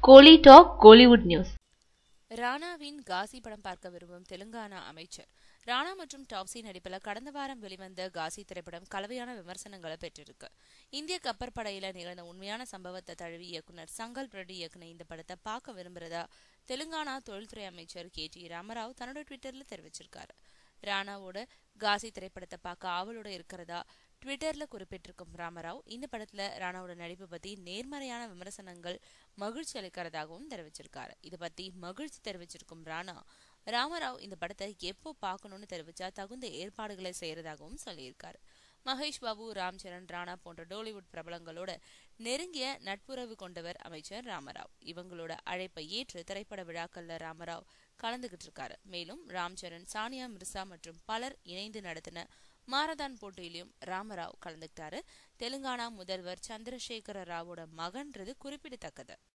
கோலி talk Kollywood news ராணாவின் காசி படம் பார்க்க விரும்பும் தெலுங்கானா அமைச்சர் ராணா மற்றும் டாப்ஸி நடிப்பில் கடந்த வாரம் வெளிவந்த காசி திரைப்படம் கலவையான விமர்சனங்களை பெற்றிருக்கு இந்திய கப்பற்படையில நிகழ்ந்த உண்மையான சம்பவத்தை தழுவி இயக்குனர் சங்கல் ரெட்டி இயக்குன இந்த படத்தை பார்க்க விரும்புறதா தெலுங்கானா தொழில்துறை அமைச்சர் கே டி ராமராவ் தன்னோட ட்விட்டர்ல தெரிவிச்சிருக்காரு ராணாவோட காசி திரைப்படத்தை பார்க்க ஆவலோட இருக்கிறதா ட்விட்டர்ல குறிப்பிட்டிருக்கும் ராமராவ் இந்த படத்துல ராணாவோட நடிப்பு பத்தி நேர்மறையான விமர்சனங்கள் மகிழ்ச்சி அளிக்கிறதாகவும் தெரிவிச்சிருக்காரு இதை பத்தி மகிழ்ச்சி தெரிவிச்சிருக்கும் ராணா ராமராவ் இந்த படத்தை எப்போ பார்க்கணும்னு தெரிவிச்சா தகுந்த ஏற்பாடுகளை செய்யறதாகவும் சொல்லியிருக்காரு மகேஷ் பாபு ராம் சரண் ராணா போன்ற டோலிவுட் பிரபலங்களோட நெருங்கிய நட்புறவு கொண்டவர் அமைச்சர் ராமராவ் இவங்களோட அழைப்பை ஏற்று திரைப்பட விழாக்கள்ல ராமராவ் கலந்துகிட்டு இருக்காரு மேலும் ராம் சரண் சானியா மிர்சா மற்றும் பலர் இணைந்து நடத்தின மாரதான் போட்டியிலும் ராமராவ் கலந்துக்கிட்டாரு தெலுங்கானா முதல்வர் சந்திரசேகர ராவோட மகன்றது குறிப்பிடத்தக்கது